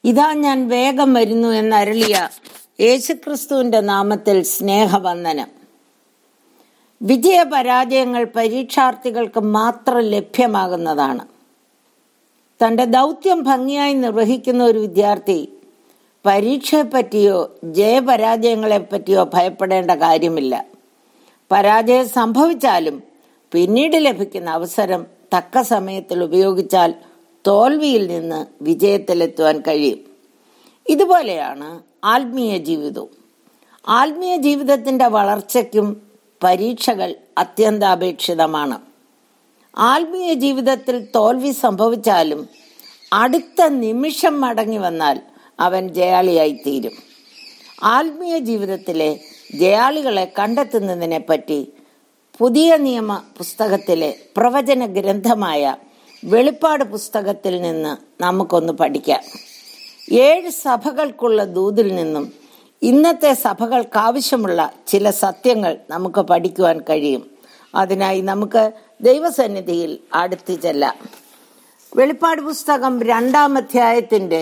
ഇതാ ഞാൻ വേഗം വരുന്നു എന്നരുളിയ യേശുക്രിസ്തുവിന്റെ നാമത്തിൽ സ്നേഹവന്ദനം വിജയപരാജയങ്ങൾ പരീക്ഷാർത്ഥികൾക്ക് മാത്രം ലഭ്യമാകുന്നതാണ് തന്റെ ദൗത്യം ഭംഗിയായി നിർവഹിക്കുന്ന ഒരു വിദ്യാർത്ഥി പരീക്ഷയെപ്പറ്റിയോ ജയപരാജയങ്ങളെപ്പറ്റിയോ ഭയപ്പെടേണ്ട കാര്യമില്ല പരാജയം സംഭവിച്ചാലും പിന്നീട് ലഭിക്കുന്ന അവസരം തക്ക സമയത്തിൽ ഉപയോഗിച്ചാൽ തോൽവിയിൽ നിന്ന് വിജയത്തിലെത്തുവാൻ കഴിയും ഇതുപോലെയാണ് ആത്മീയ ജീവിതവും ആത്മീയ ജീവിതത്തിന്റെ വളർച്ചയ്ക്കും പരീക്ഷകൾ അത്യന്താപേക്ഷിതമാണ് ആത്മീയ ജീവിതത്തിൽ തോൽവി സംഭവിച്ചാലും അടുത്ത നിമിഷം മടങ്ങി വന്നാൽ അവൻ ജയാളിയായിത്തീരും ആത്മീയ ജീവിതത്തിലെ ജയാളികളെ കണ്ടെത്തുന്നതിനെ പറ്റി പുതിയ നിയമ പുസ്തകത്തിലെ പ്രവചന ഗ്രന്ഥമായ വെളിപ്പാട് പുസ്തകത്തിൽ നിന്ന് നമുക്കൊന്ന് പഠിക്കാം ഏഴ് സഭകൾക്കുള്ള ദൂതിൽ നിന്നും ഇന്നത്തെ സഭകൾക്ക് ആവശ്യമുള്ള ചില സത്യങ്ങൾ നമുക്ക് പഠിക്കുവാൻ കഴിയും അതിനായി നമുക്ക് ദൈവസന്നിധിയിൽ അടുത്തു ചെല്ലാം വെളിപ്പാട് പുസ്തകം രണ്ടാം അധ്യായത്തിന്റെ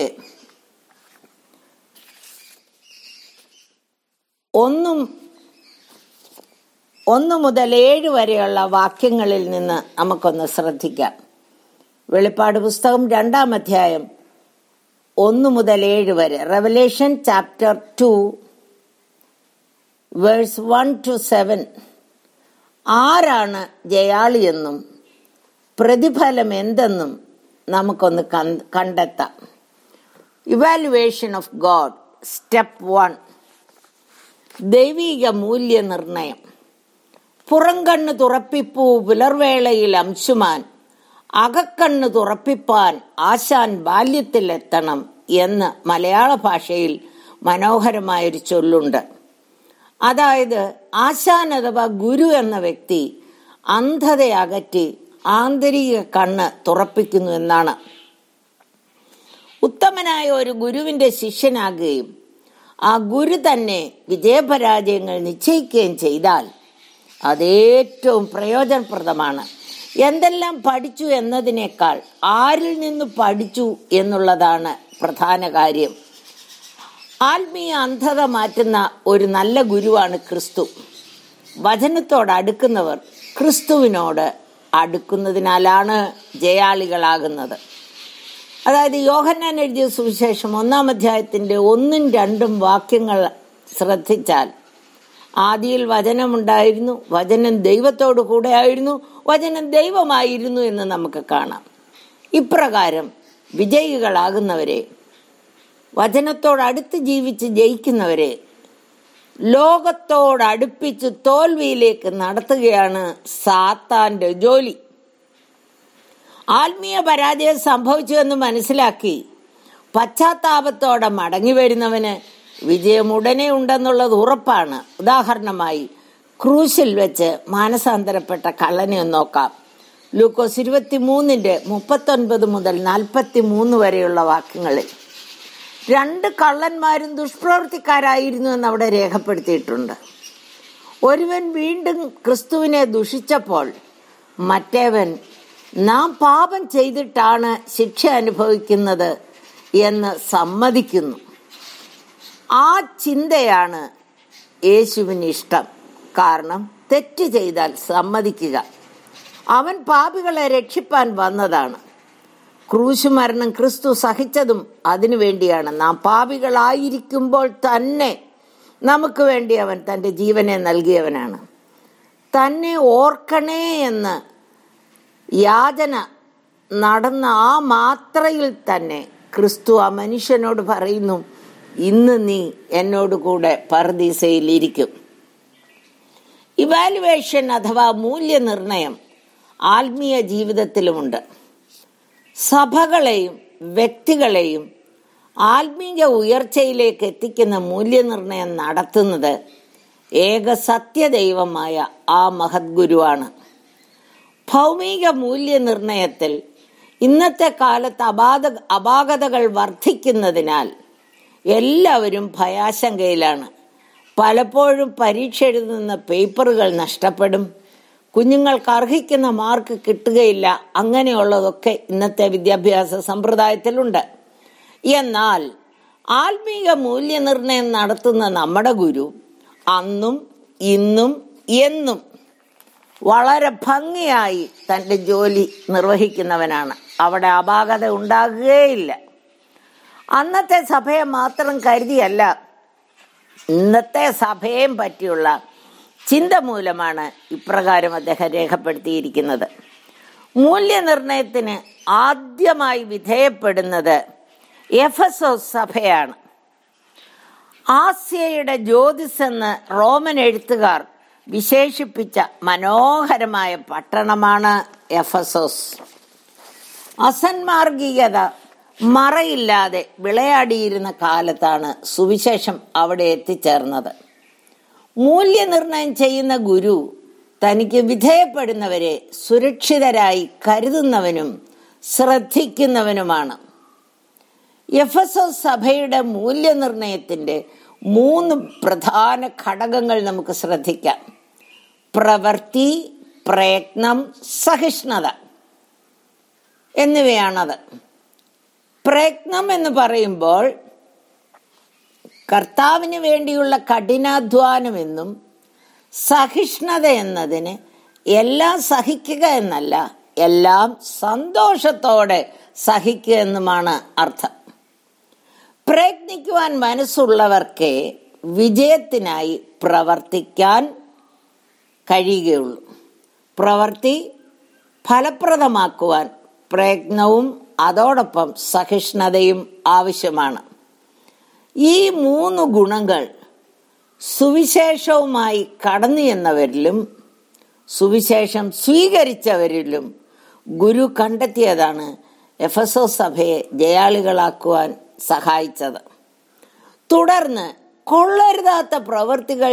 ഒന്നും ഒന്ന് മുതൽ ഏഴ് വരെയുള്ള വാക്യങ്ങളിൽ നിന്ന് നമുക്കൊന്ന് ശ്രദ്ധിക്കാം വെളിപ്പാട് പുസ്തകം രണ്ടാം അധ്യായം ഒന്ന് മുതൽ ഏഴ് വരെ Revelation chapter two verse one to seven ആരാണ് ജയാളിയെന്നും പ്രതിഫലം എന്തെന്നും നമുക്കൊന്ന് കണ്ടെത്താം evaluation of God step one ദൈവീക മൂല്യനിർണയം പുറംകണ്ണ് തുറപ്പിപ്പൂ പുലർവേളയിൽ അംശുമാൻ അകക്കണ്ണ് തുറപ്പിപ്പാൻ ആശാൻ ബാല്യത്തിലെത്തണം എന്ന് മലയാള ഭാഷയിൽ മനോഹരമായൊരു ചൊല്ലുണ്ട് അതായത് ആശാൻ അഥവാ ഗുരു എന്ന വ്യക്തി അന്ധതയകറ്റി ആന്തരിക കണ്ണ് തുറപ്പിക്കുന്നു എന്നാണ് ഉത്തമനായ ഒരു ഗുരുവിന്റെ ശിഷ്യനാകുകയും ആ ഗുരു തന്നെ വിജയപരാജയങ്ങൾ നിശ്ചയിക്കുകയും ചെയ്താൽ അതേറ്റവും പ്രയോജനപ്രദമാണ് എന്തെല്ലാം പഠിച്ചു എന്നതിനേക്കാൾ ആരിൽ നിന്ന് പഠിച്ചു എന്നുള്ളതാണ് പ്രധാന കാര്യം ആത്മീയ അന്ധത മാറ്റുന്ന ഒരു നല്ല ഗുരുവാണ് ക്രിസ്തു വചനത്തോട് അടുക്കുന്നവർ ക്രിസ്തുവിനോട് അടുക്കുന്നതിനാലാണ് ജയാളികളാകുന്നത് അതായത് യോഹന്നാൻ എഴുതിയ സുവിശേഷം ഒന്നാം അധ്യായത്തിന്റെ ഒന്നും രണ്ടും വാക്യങ്ങൾ ശ്രദ്ധിച്ചാൽ ആദിയിൽ വചനമുണ്ടായിരുന്നു വചനം ദൈവത്തോടു കൂടെ ആയിരുന്നു വചനം ദൈവമായിരുന്നു എന്ന് നമുക്ക് കാണാം ഇപ്രകാരം വിജയികളാകുന്നവരെ വചനത്തോടടുത്ത് ജീവിച്ച് ജയിക്കുന്നവരെ ലോകത്തോടടുപ്പിച്ച് തോൽവിയിലേക്ക് നടത്തുകയാണ് സാത്താന്റെ ജോലി ആത്മീയ പരാജയം സംഭവിച്ചു എന്ന് മനസ്സിലാക്കി പശ്ചാത്താപത്തോടെ മടങ്ങി വരുന്നവന് വിജയം ഉടനെ ഉണ്ടെന്നുള്ളത് ഉറപ്പാണ് ഉദാഹരണമായി ക്രൂശിൽ വെച്ച് മാനസാന്തരപ്പെട്ട കള്ളനെ ഒന്ന് നോക്കാം ലൂക്കോസ് ഇരുപത്തി മൂന്നിന്റെ മുപ്പത്തൊൻപത് മുതൽ നാൽപ്പത്തി മൂന്ന് വരെയുള്ള വാക്യങ്ങളിൽ രണ്ട് കള്ളന്മാരും ദുഷ്പ്രവൃത്തിക്കാരായിരുന്നു എന്ന് അവിടെ രേഖപ്പെടുത്തിയിട്ടുണ്ട് ഒരുവൻ വീണ്ടും ക്രിസ്തുവിനെ ദുഷിച്ചപ്പോൾ മറ്റേവൻ നാം പാപം ചെയ്തിട്ടാണ് ശിക്ഷ അനുഭവിക്കുന്നത് എന്ന് സമ്മതിക്കുന്നു ആ ചിന്തയാണ് യേശുവിന് ഇഷ്ടം കാരണം തെറ്റ് ചെയ്താൽ സമ്മതിക്കുക അവൻ പാപികളെ രക്ഷിപ്പാൻ വന്നതാണ് ക്രൂശ് മരണം ക്രിസ്തു സഹിച്ചതും അതിനു വേണ്ടിയാണ് നാം പാപികളായിരിക്കുമ്പോൾ തന്നെ നമുക്ക് വേണ്ടി അവൻ തന്റെ ജീവനെ നൽകിയവനാണ് തന്നെ ഓർക്കണേ എന്ന് യാചന നടന്ന ആ മാത്രയിൽ തന്നെ ക്രിസ്തു ആ മനുഷ്യനോട് പറയുന്നു ഇന്ന് നീ എന്നോട് കൂടെ പർദീസയിൽ ഇരിക്കും ഇവാലുവേഷൻ അഥവാ മൂല്യനിർണയം ആത്മീയ ജീവിതത്തിലുമുണ്ട് സഭകളെയും വ്യക്തികളെയും ആത്മീയ ഉയർച്ചയിലേക്ക് എത്തിക്കുന്ന മൂല്യനിർണയം നടത്തുന്നത് ഏക സത്യദൈവമായ ആ മഹദ്ഗുരുവാണ് ഭൗമിക മൂല്യനിർണയത്തിൽ ഇന്നത്തെ കാലത്ത് അപാത അപാകതകൾ വർദ്ധിക്കുന്നതിനാൽ എല്ലാവരും ഭയാശങ്കയിലാണ് പലപ്പോഴും പരീക്ഷ എഴുതുന്ന പേപ്പറുകൾ നഷ്ടപ്പെടും കുഞ്ഞുങ്ങൾക്ക് അർഹിക്കുന്ന മാർക്ക് കിട്ടുകയില്ല അങ്ങനെയുള്ളതൊക്കെ ഇന്നത്തെ വിദ്യാഭ്യാസ സമ്പ്രദായത്തിലുണ്ട് എന്നാൽ ആത്മീക മൂല്യനിർണയം നടത്തുന്ന നമ്മുടെ ഗുരു അന്നും ഇന്നും എന്നും വളരെ ഭംഗിയായി തൻ്റെ ജോലി നിർവഹിക്കുന്നവനാണ് അവിടെ അപാകത ഉണ്ടാകുകയില്ല അന്നത്തെ സഭയെ മാത്രം കരുതിയല്ല ഇന്നത്തെ സഭയെയും പറ്റിയുള്ള ചിന്ത മൂലമാണ് ഇപ്രകാരം അദ്ദേഹം രേഖപ്പെടുത്തിയിരിക്കുന്നത് മൂല്യനിർണയത്തിന് ആദ്യമായി വിധേയപ്പെടുന്നത് എഫസോസ് സഭയാണ് ആസ്യയുടെ ജ്യോതിസ് എന്ന് റോമൻ എഴുത്തുകാർ വിശേഷിപ്പിച്ച മനോഹരമായ പട്ടണമാണ് എഫസോസ് അസന്മാർഗികത മറയില്ലാതെ വിളയാടിയിരുന്ന കാലത്താണ് സുവിശേഷം അവിടെ എത്തിച്ചേർന്നത് മൂല്യനിർണയം ചെയ്യുന്ന ഗുരു തനിക്ക് വിധേയപ്പെടുന്നവരെ സുരക്ഷിതരായി കരുതുന്നവനും ശ്രദ്ധിക്കുന്നവനുമാണ് എഫസോസ് സഭയുടെ മൂല്യനിർണയത്തിന്റെ മൂന്ന് പ്രധാന ഘടകങ്ങൾ നമുക്ക് ശ്രദ്ധിക്കാം പ്രവൃത്തി പ്രയത്നം സഹിഷ്ണുത എന്നിവയാണത് പ്രയത്നം എന്ന് പറയുമ്പോൾ കർത്താവിന് വേണ്ടിയുള്ള കഠിനാധ്വാനമെന്നും സഹിഷ്ണുത എന്നതിന് എല്ലാം സഹിക്കുക എന്നല്ല എല്ലാം സന്തോഷത്തോടെ സഹിക്കുക എന്നുമാണ് അർത്ഥം പ്രയത്നിക്കുവാൻ മനസ്സുള്ളവർക്ക് വിജയത്തിനായി പ്രവർത്തിക്കാൻ കഴിയുകയുള്ളൂ പ്രവൃത്തി ഫലപ്രദമാക്കുവാൻ പ്രയത്നവും അതോടൊപ്പം സഹിഷ്ണുതയും ആവശ്യമാണ് ഈ മൂന്ന് ഗുണങ്ങൾ സുവിശേഷവുമായി കടന്നു എന്നവരിലും സുവിശേഷം സ്വീകരിച്ചവരിലും ഗുരു കണ്ടെത്തിയതാണ് എഫസോ സഭയെ ജയാളികളാക്കുവാൻ സഹായിച്ചത് തുടർന്ന് കൊള്ളരുതാത്ത പ്രവൃത്തികൾ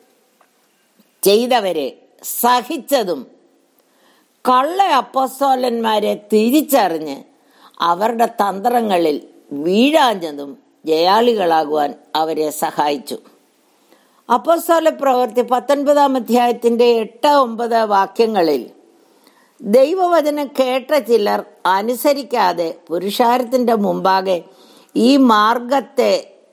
ചെയ്തവരെ സഹിച്ചതും കള്ള അപ്പസ്തോലന്മാരെ തിരിച്ചറിഞ്ഞ് അവരുടെ തന്ത്രങ്ങളിൽ വീഴാഞ്ഞതും ജയാളികളാകുവാൻ അവരെ സഹായിച്ചു അപ്പസ്തോല പ്രവൃത്തി പത്തൊൻപതാം അധ്യായത്തിന്റെ എട്ട് ഒമ്പത് വാക്യങ്ങളിൽ ദൈവവചനം കേട്ട ചിലർ അനുസരിക്കാതെ പുരുഷാരത്തിന്റെ മുമ്പാകെ ഈ മാർഗത്തെ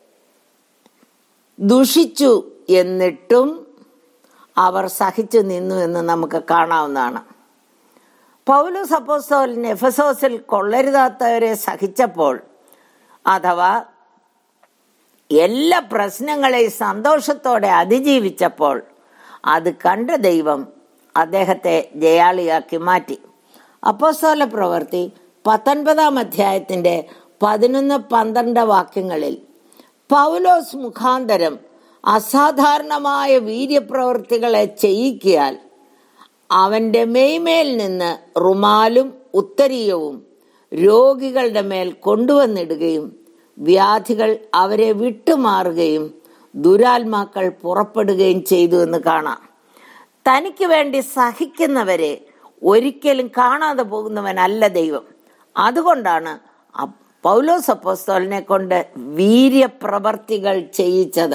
ദുഷിച്ചു എന്നിട്ടും അവർ സഹിച്ചു നിന്നു എന്ന് നമുക്ക് കാണാവുന്നതാണ് പൗലോസ് അപ്പോസ്തോലിന് എഫസോസിൽ കൊള്ളരുതാത്തവരെ സഹിച്ചപ്പോൾ അഥവാ എല്ലാ പ്രശ്നങ്ങളെയും സന്തോഷത്തോടെ അതിജീവിച്ചപ്പോൾ അത് കണ്ട ദൈവം അദ്ദേഹത്തെ ജയാളിയാക്കി മാറ്റി അപ്പോസ്തോല പ്രവൃത്തി പത്തൊൻപതാം അധ്യായത്തിന്റെ പതിനൊന്ന് പന്ത്രണ്ട് വാക്യങ്ങളിൽ പൗലോസ് മുഖാന്തരം അസാധാരണമായ വീര്യപ്രവൃത്തികളെ ചെയ്യിക്കിയാൽ അവന്റെ മെയ്മേൽ നിന്ന് റുമാലും ഉത്തരീയവും രോഗികളുടെ മേൽ കൊണ്ടുവന്നിടുകയും വ്യാധികൾ അവരെ വിട്ടുമാറുകയും ദുരാത്മാക്കൾ പുറപ്പെടുകയും ചെയ്തു എന്ന് കാണാം തനിക്ക് വേണ്ടി സഹിക്കുന്നവരെ ഒരിക്കലും കാണാതെ പോകുന്നവനല്ല ദൈവം അതുകൊണ്ടാണ് പൗലോസ് അപ്പോസ്തോലിനെ കൊണ്ട് വീര്യപ്രവർത്തികൾ ചെയ്യിച്ചത്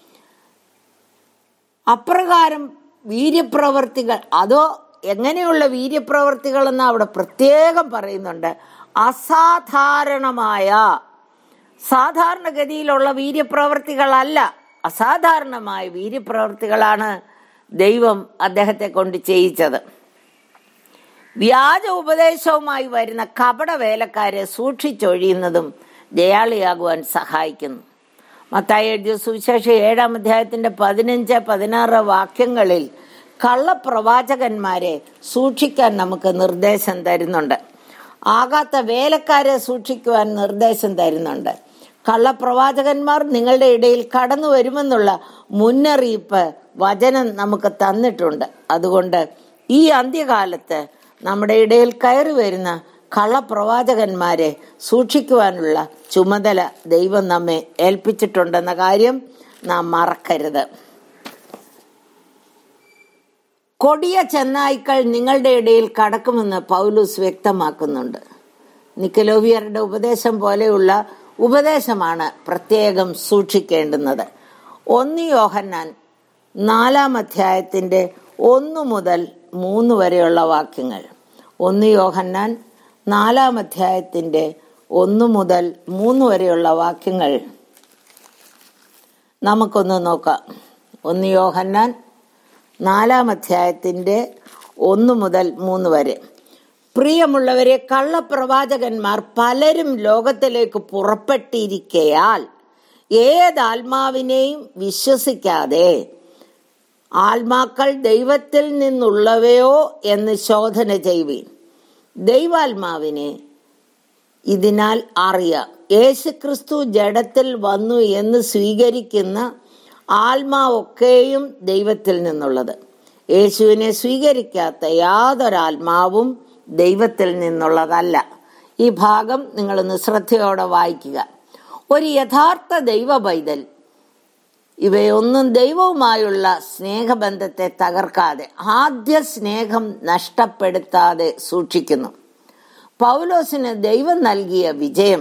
അപ്രകാരം വീര്യപ്രവർത്തികൾ അതോ എങ്ങനെയുള്ള വീര്യപ്രവർത്തികൾ എന്ന് അവിടെ പ്രത്യേകം പറയുന്നുണ്ട് അസാധാരണമായ സാധാരണഗതിയിലുള്ള വീര്യപ്രവർത്തികളല്ല അസാധാരണമായ വീര്യപ്രവർത്തികളാണ് ദൈവം അദ്ദേഹത്തെ കൊണ്ട് ചെയ്യിച്ചത് വ്യാജ ഉപദേശവുമായി വരുന്ന കപട വേലക്കാരെ സൂക്ഷിച്ചൊഴിയുന്നതും ജയാളിയാകുവാൻ സഹായിക്കുന്നു മത്തായി എഴുതിയ സുവിശേഷം ഏഴാം അധ്യായത്തിന്റെ പതിനഞ്ച് പതിനാറ് വാക്യങ്ങളിൽ കള്ളപ്രവാചകന്മാരെ സൂക്ഷിക്കാൻ നമുക്ക് നിർദ്ദേശം തരുന്നുണ്ട് ആകാത്ത വേലക്കാരെ സൂക്ഷിക്കുവാൻ നിർദ്ദേശം തരുന്നുണ്ട് കള്ളപ്രവാചകന്മാർ നിങ്ങളുടെ ഇടയിൽ കടന്നു വരുമെന്നുള്ള മുന്നറിയിപ്പ് വചനം നമുക്ക് തന്നിട്ടുണ്ട് അതുകൊണ്ട് ഈ അന്ത്യകാലത്ത് നമ്മുടെ ഇടയിൽ കയറി വരുന്ന കള്ളപ്രവാചകന്മാരെ സൂക്ഷിക്കുവാനുള്ള ചുമതല ദൈവം നമ്മെ ഏൽപ്പിച്ചിട്ടുണ്ടെന്ന കാര്യം നാം മറക്കരുത് കൊടിയ ചെന്നായ്ക്കൾ നിങ്ങളുടെ ഇടയിൽ കടക്കുമെന്ന് പൗലൂസ് വ്യക്തമാക്കുന്നുണ്ട് നിക്കലോവിയറുടെ ഉപദേശം പോലെയുള്ള ഉപദേശമാണ് പ്രത്യേകം സൂക്ഷിക്കേണ്ടുന്നത് ഒന്ന് യോഹന്നാൻ നാലാം അധ്യായത്തിന്റെ ഒന്ന് മുതൽ മൂന്ന് വരെയുള്ള വാക്യങ്ങൾ ഒന്ന് യോഹന്നാൻ നാലാം അധ്യായത്തിന്റെ ഒന്ന് മുതൽ മൂന്ന് വരെയുള്ള വാക്യങ്ങൾ നമുക്കൊന്ന് നോക്കാം ഒന്ന് യോഹന്നാൻ നാലാം അധ്യായത്തിന്റെ ഒന്ന് മുതൽ മൂന്ന് വരെ പ്രിയമുള്ളവരെ കള്ളപ്രവാചകന്മാർ പലരും ലോകത്തിലേക്ക് പുറപ്പെട്ടിരിക്കയാൽ ഏതാത്മാവിനെയും വിശ്വസിക്കാതെ ആത്മാക്കൾ ദൈവത്തിൽ നിന്നുള്ളവയോ എന്ന് ശോധന ചെയ്യുവീൻ ദൈവാത്മാവിനെ ഇതിനാൽ അറിയാം യേശുക്രിസ്തു ജഡത്തിൽ വന്നു എന്ന് സ്വീകരിക്കുന്ന ആത്മാവൊക്കെയും ദൈവത്തിൽ നിന്നുള്ളത് യേശുവിനെ സ്വീകരിക്കാത്ത യാതൊരാത്മാവും ദൈവത്തിൽ നിന്നുള്ളതല്ല ഈ ഭാഗം നിങ്ങളൊന്ന് ശ്രദ്ധയോടെ വായിക്കുക ഒരു യഥാർത്ഥ ദൈവ പൈതൽ ഇവയൊന്നും ദൈവവുമായുള്ള സ്നേഹബന്ധത്തെ തകർക്കാതെ ആദ്യ സ്നേഹം നഷ്ടപ്പെടുത്താതെ സൂക്ഷിക്കുന്നു പൗലോസിന് ദൈവം നൽകിയ വിജയം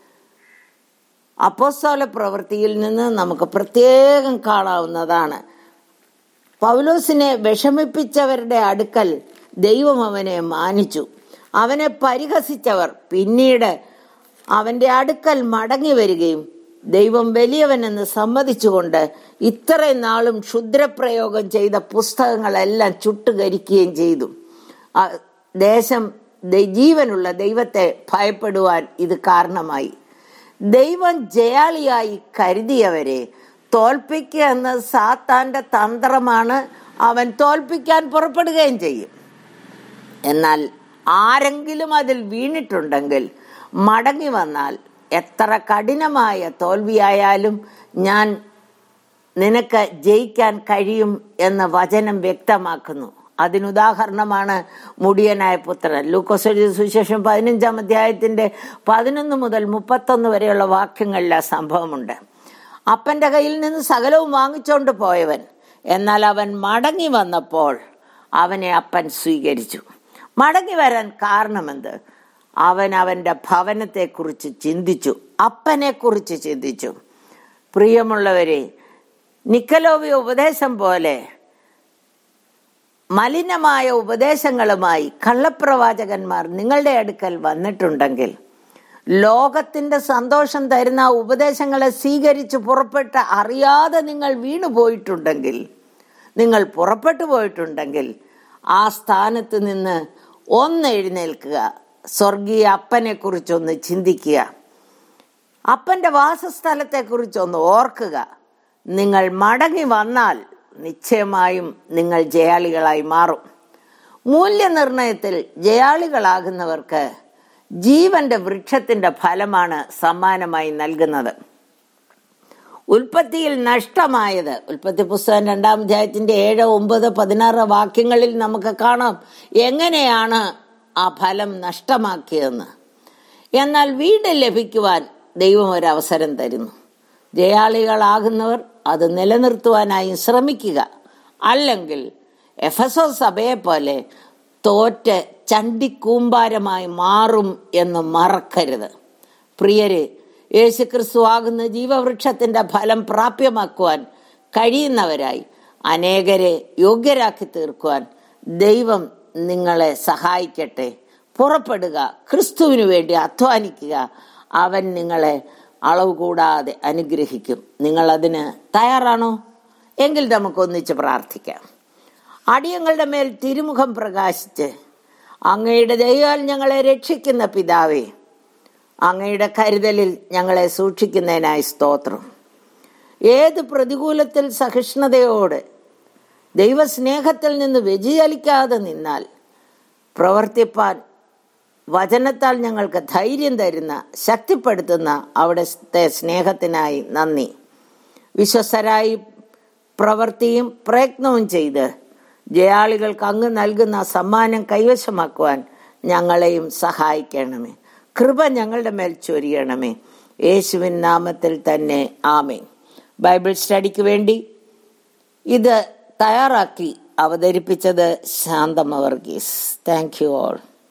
അപ്പോസ്തോല പ്രവൃത്തിയിൽ നിന്ന് നമുക്ക് പ്രത്യേകം കാണാവുന്നതാണ് പൗലോസിനെ വിഷമിപ്പിച്ചവരുടെ അടുക്കൽ ദൈവം അവനെ മാനിച്ചു അവനെ പരിഹസിച്ചവർ പിന്നീട് അവന്റെ അടുക്കൽ മടങ്ങി വരികയും ദൈവം വലിയവനെന്ന് സമ്മതിച്ചുകൊണ്ട് ഇത്രയും നാളും ക്ഷുദ്രപ്രയോഗം ചെയ്ത പുസ്തകങ്ങളെല്ലാം ചുട്ടുകരിക്കുകയും ചെയ്തു ആ ദേശം ദൈ- ജീവനുള്ള ദൈവത്തെ ഭയപ്പെടുവാൻ ഇത് കാരണമായി ദൈവം ജയാളിയായി കരുതിയവരെ തോൽപ്പിക്കുക എന്ന സാത്താന്റെ തന്ത്രമാണ് അവൻ തോൽപ്പിക്കാൻ പുറപ്പെടുകയും ചെയ്യും എന്നാൽ ആരെങ്കിലും അതിൽ വീണിട്ടുണ്ടെങ്കിൽ മടങ്ങി വന്നാൽ എത്ര കഠിനമായ തോൽവിയായാലും ഞാൻ നിനക്ക് ജയിക്കാൻ കഴിയും എന്ന വചനം വ്യക്തമാക്കുന്നു അതിനുദാഹരണമാണ് മുടിയനായ പുത്രൻ ലൂക്കോസ് എഴുതിയ സുവിശേഷം പതിനഞ്ചാം അധ്യായത്തിന്റെ പതിനൊന്ന് മുതൽ മുപ്പത്തൊന്ന് വരെയുള്ള വാക്യങ്ങളിൽ ആ സംഭവമുണ്ട് അപ്പന്റെ കയ്യിൽ നിന്ന് സകലവും വാങ്ങിച്ചോണ്ട് പോയവൻ എന്നാൽ അവൻ മടങ്ങി വന്നപ്പോൾ അവനെ അപ്പൻ സ്വീകരിച്ചു മടങ്ങി വരാൻ കാരണമെന്ത് അവൻ അവന്റെ ഭവനത്തെക്കുറിച്ച് ചിന്തിച്ചു അപ്പനെ കുറിച്ച് ചിന്തിച്ചു പ്രിയമുള്ളവരെ നിക്കലോവിയ ഉപദേശം പോലെ മലിനമായ ഉപദേശങ്ങളുമായി കള്ളപ്രവാചകന്മാർ നിങ്ങളുടെ അടുക്കൽ വന്നിട്ടുണ്ടെങ്കിൽ ലോകത്തിന്റെ സന്തോഷം തരുന്ന ആ ഉപദേശങ്ങളെ സ്വീകരിച്ച് പുറപ്പെട്ട് അറിയാതെ നിങ്ങൾ വീണു പോയിട്ടുണ്ടെങ്കിൽ നിങ്ങൾ പുറപ്പെട്ടു പോയിട്ടുണ്ടെങ്കിൽ ആ സ്ഥാനത്ത് നിന്ന് ഒന്ന് എഴുന്നേൽക്കുക സ്വർഗീയ അപ്പനെ കുറിച്ചൊന്ന് ചിന്തിക്കുക അപ്പന്റെ വാസസ്ഥലത്തെക്കുറിച്ചൊന്ന് ഓർക്കുക നിങ്ങൾ മടങ്ങി വന്നാൽ നിശ്ചയമായും നിങ്ങൾ ജയാളികളായി മാറും മൂല്യനിർണയത്തിൽ ജയാളികളാകുന്നവർക്ക് ജീവന്റെ വൃക്ഷത്തിന്റെ ഫലമാണ് സമ്മാനമായി നൽകുന്നത് ഉൽപ്പത്തിയിൽ നഷ്ടമായത് ഉൽപ്പത്തി പുസ്തകം രണ്ടാം അധ്യായത്തിന്റെ ഏഴ് ഒമ്പത് പതിനാറ് വാക്യങ്ങളിൽ നമുക്ക് കാണാം എങ്ങനെയാണ് ആ ഫലം നഷ്ടമാക്കിയതെന്ന് എന്നാൽ വീട് ലഭിക്കുവാൻ ദൈവം ഒരു അവസരം തരുന്നു ജയാളികളാകുന്നവർ അത് നിലനിർത്തുവാനായി ശ്രമിക്കുക അല്ലെങ്കിൽ എഫസോ സഭയെ പോലെ തോറ്റ് ചണ്ടിക്കൂമ്പാരമായി മാറും എന്ന് മറക്കരുത് പ്രിയരെ യേശുക്രിസ്തു ആകുന്ന ജീവവൃക്ഷത്തിന്റെ ഫലം പ്രാപ്യമാക്കുവാൻ കഴിയുന്നവരായി അനേകരെ യോഗ്യരാക്കി തീർക്കുവാൻ ദൈവം നിങ്ങളെ സഹായിക്കട്ടെ പുറപ്പെടുക ക്രിസ്തുവിനു വേണ്ടി അധ്വാനിക്കുക അവൻ നിങ്ങളെ അളവ് കൂടാതെ അനുഗ്രഹിക്കും നിങ്ങൾ അതിന് തയ്യാറാണോ എങ്കിൽ നമുക്ക് ഒന്നിച്ച് പ്രാർത്ഥിക്കാം അടിയങ്ങളുടെ മേൽ തിരുമുഖം പ്രകാശിച്ച് അങ്ങയുടെ ദയാൽ ഞങ്ങളെ രക്ഷിക്കുന്ന പിതാവേ അങ്ങയുടെ കരുതലിൽ ഞങ്ങളെ സൂക്ഷിക്കുന്നതിനായി സ്തോത്രം ഏത് പ്രതികൂലത്തിൽ സഹിഷ്ണുതയോടെ ദൈവസ്നേഹത്തിൽ നിന്ന് വ്യതിചലിക്കാതെ നിന്നാൽ പ്രവർത്തിപ്പാൻ വചനത്താൽ ഞങ്ങൾക്ക് ധൈര്യം തരുന്ന ശക്തിപ്പെടുത്തുന്ന അവിടുത്തെ സ്നേഹത്തിനായി നന്ദി വിശ്വസ്തരായി പ്രവൃത്തിയും പ്രയത്നവും ചെയ്ത് ജയാളികൾക്ക് അങ്ങ് നൽകുന്ന സമ്മാനം കൈവശമാക്കുവാൻ ഞങ്ങളെയും സഹായിക്കണമേ കൃപ ഞങ്ങളുടെ മേൽ ചൊരിയണമേ യേശുവിൻ നാമത്തിൽ തന്നെ ആമേ ബൈബിൾ സ്റ്റഡിക്ക് വേണ്ടി ഇത് തയ്യാറാക്കി അവതരിപ്പിച്ചത് Shanthama Varghese thank you all